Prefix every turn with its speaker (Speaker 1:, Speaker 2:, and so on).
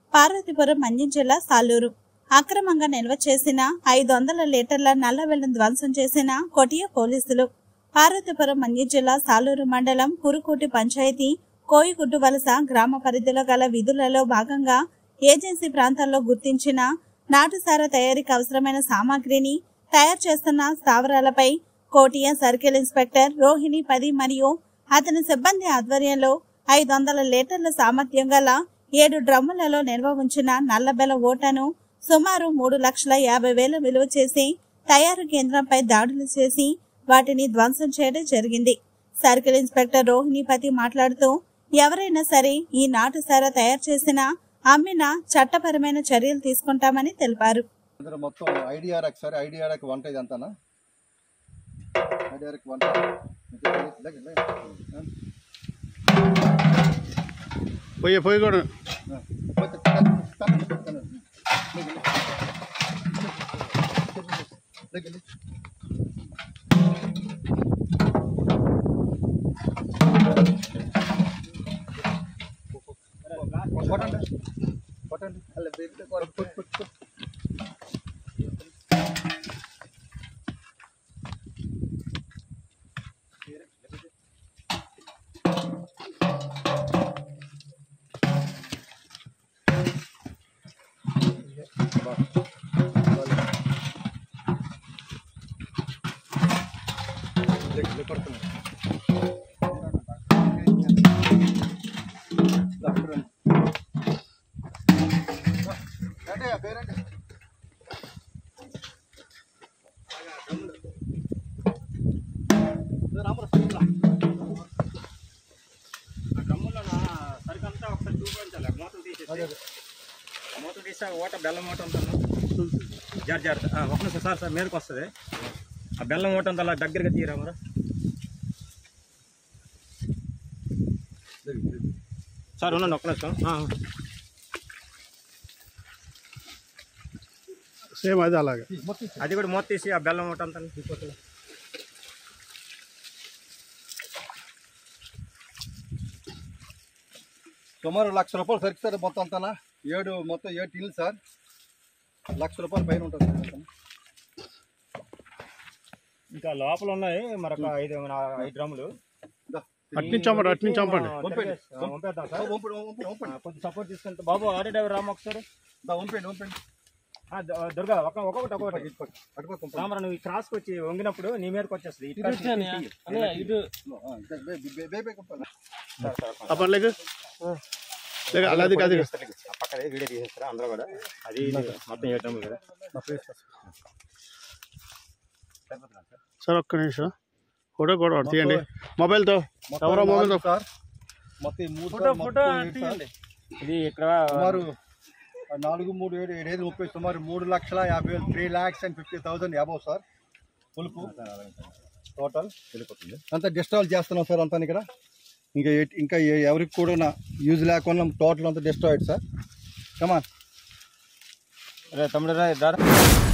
Speaker 1: పార్వతీపురం మన్యం జిల్లా సాలూరు అక్రమంగా నిల్వ చేసిన ఐదు వందల లీటర్ల నల్లవెల్లం ధ్వంసం చేసిన కొటియ పోలీసులు పార్వతీపురం మన్యం జిల్లా సాలూరు మండలం కురుకోటి పంచాయతీ కోయిగుడ్డు వలస గ్రామ పరిధిలో గల విధులలో భాగంగా ఏజెన్సీ ప్రాంతాల్లో గుర్తించిన నాటుసార తయారీకి అవసరమైన సామాగ్రిని తయారు చేస్తున్న స్థావరాలపై కోటియా సర్కిల్ ఇన్స్పెక్టర్ రోహిణి పది మరియు అతని సిబ్బంది ఆధ్వర్యంలో ఐదు వందల లీటర్ల సామర్థ్యం గల ఏడు డ్రమ్ములలో నిల్వ ఉంచిన నల్లబెల ఓటను సుమారు మూడు లక్షల యాభై వేల విలువ చేసి తయారు కేంద్రంపై దాడులు చేసి వాటిని ధ్వంసం చేయడం జరిగింది సర్కిల్ ఇన్స్పెక్టర్ రోహిణిపతి మాట్లాడుతూ ఎవరైనా సరే ఈ నాటుసార తయారు చేసిన అమ్మిన చట్టపరమైన చర్యలు తీసుకుంటామని తెలిపారు
Speaker 2: అందరూ మొత్తం ఐడిఆర్ఎక్ సరే ఐడిఆర్ఎక్ వంట ఇది అంతానా ఐడిఆర్ఎక్ వంట లెగ్, లెగ్.
Speaker 3: పోయి పోయి కూడా
Speaker 2: ఆ. పోతే తన- తన- తన. Leg, leg. Leg, leg. కొట్టండి కొట్టండి అలా బెల్ట్ కొట్టు, కొట్టు, కొట్టు, కొట్టు. లెగ్, లెగ్ కొడుతున్నాడు. డాక్టర్ అండి. రండి, ఆ పేరండి. ఏ రామరా, తీసుకురా.
Speaker 4: సరికంతా ఒకసారి చూపించాలి మూతలు తీసేసి
Speaker 2: అదే, అదే.
Speaker 4: మూత తీసా ఓట బెల్లం మూట ఉంటాను జార్ జార్ ఒక నిమిషం సార్ సార్ మీదకి వస్తుంది ఆ బెల్లం మూట అంతా అలా దగ్గరగా తీయరా మరి
Speaker 2: లెగ్, లెగ్.
Speaker 4: సార్ ఉండండి ఒక్క నిమిషం ఆ,
Speaker 3: సేమ్ అది అలాగే
Speaker 2: తీ, మొత్తం తీ.
Speaker 4: అది కూడా మూత తీసి ఆ బెల్లం మూట అంతా తీసుకోవచ్చు
Speaker 2: సుమారు లక్ష రూపాయలు సరికి సార్ మొత్తం అంతానా ఏడు మొత్తం ఏడు టిన్లు సార్ లక్ష రూపాయలు పైన ఉంటుంది సార్ మొత్తం.
Speaker 4: ఇంకా లోపల ఉన్నాయి మరొక ఐదు ఐదు డ్రమ్ములు
Speaker 2: దా,
Speaker 3: అటు నుంచి చంపండి అటు నుంచి చంపండి
Speaker 4: ఆ,
Speaker 2: పంపండి.
Speaker 4: ఆ, పంపేద్దాం
Speaker 2: ఓ,
Speaker 4: సార్
Speaker 2: వంపండి, వంపండి, వంపండి.
Speaker 4: ఆ, కొంచెం సపోర్ట్ తీసుకుంటే బాబు ఆడే డ్రైవర్ రామ ఒకసారి
Speaker 2: దా, వంపండి, వంపండి.
Speaker 4: ఆ, ద- దుర్గా ఒక ఒక్కొక్కటి
Speaker 2: ఇటు పక్క,
Speaker 4: ఒక్కొక్కటి
Speaker 2: ఇటు పక్క, అటు పక్క వంపండి.
Speaker 4: రామరా నువ్వు ఈ క్రాస్కి వచ్చి వంగినప్పుడు నీ మీదకి వచ్చేస్తుంది ఇటు కాదు, ఇటు తీయి.
Speaker 2: ఆ, బే- బే- బే- బే- బే వంపండి.
Speaker 4: Sir, sir, sir.
Speaker 3: అప్పుడు లేక లేక అలా అది అది
Speaker 4: ఆ పక్కనే వీడియో తీసేస్తారా అందరూ కూడా అది ఇది మొత్తం ఏ డ్రమ్ములు కదా
Speaker 2: నా ఫేస్ సార్.
Speaker 3: సార్ ఒక్క నిమిషం ఫోటో కూడా ఒకటి తీయండి మొబైల్తో
Speaker 2: మొత్తం
Speaker 3: ఎవరో మొబైల్తో
Speaker 2: నాలుగు సార్ మొత్తం ఈ మూడు సార్, మొత్తం ఏడు సార్.
Speaker 4: ఇది ఇక్కడ
Speaker 2: సుమారు నాలుగు మూడు ఏడు ఏడు ఐదు ముప్పై సుమారు మూడు లక్షల యాభై వేలు three lakhs and fifty thousand above sir పులుపు టోటల్
Speaker 4: వెళ్ళిపోతుంది
Speaker 2: అంతా డిస్ట్రాల్ చేస్తున్నాం సార్ అంతా ఇక్కడ ఇంకా ఎట్- ఇంకా ఏ- ఎవరికి కూడా నా యూజ్ లేకుండా టోటల్ అంతా డిస్ట్రాయిడ్ సార్ కమాన్
Speaker 4: రే తమ్ముడు రా దారా